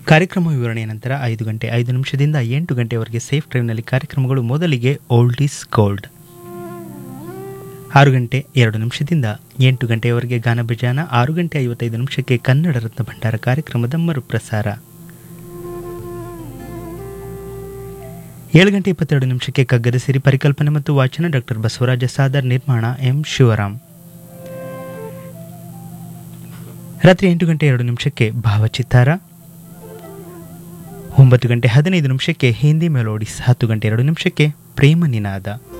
ಕಾರ್ಯಕ್ರಮ ವಿವರಣೆಯ ನಂತರ ಐದು ಗಂಟೆ ಐದು ನಿಮಿಷದಿಂದ ಎಂಟು ಗಂಟೆವರೆಗೆ ಸೇಫ್ ಡ್ರೈವ್ನಲ್ಲಿ ಕಾರ್ಯಕ್ರಮಗಳು ಮೊದಲಿಗೆ ಓಲ್ಡ್ ಈಸ್ ಗೋಲ್ಡ್ ಆರು ಗಂಟೆ ಎರಡು ನಿಮಿಷದಿಂದ ಎಂಟು ಗಂಟೆಯವರೆಗೆ ಗಾನ ಬಿಜಾನ ಆರು ಗಂಟೆ ಐವತ್ತೈದು ನಿಮಿಷಕ್ಕೆ ಕನ್ನಡ ರತ್ನ ಭಂಡಾರ ಕಾರ್ಯಕ್ರಮದ ಮರುಪ್ರಸಾರ ಏಳು ಗಂಟೆ ಇಪ್ಪತ್ತೆರಡು ನಿಮಿಷಕ್ಕೆ ಕಗ್ಗದ ಸಿರಿ ಪರಿಕಲ್ಪನೆ ಮತ್ತು ವಾಚನ ಡಾಕ್ಟರ್ ಬಸವರಾಜ ಸಾದರ್ ನಿರ್ಮಾಣ ಎಂ ಶಿವರಾಮ್ ರಾತ್ರಿ ಎಂಟು ಗಂಟೆ ಎರಡು ನಿಮಿಷಕ್ಕೆ ಭಾವಚಿತ್ತಾರ ಒಂಬತ್ತು ಗಂಟೆ ಹದಿನೈದು ನಿಮಿಷಕ್ಕೆ ಹಿಂದಿ ಮೆಲೋಡಿಸ್ ಹತ್ತು ಗಂಟೆ ಎರಡು ನಿಮಿಷಕ್ಕೆ ಪ್ರೇಮ ನಿನಾದ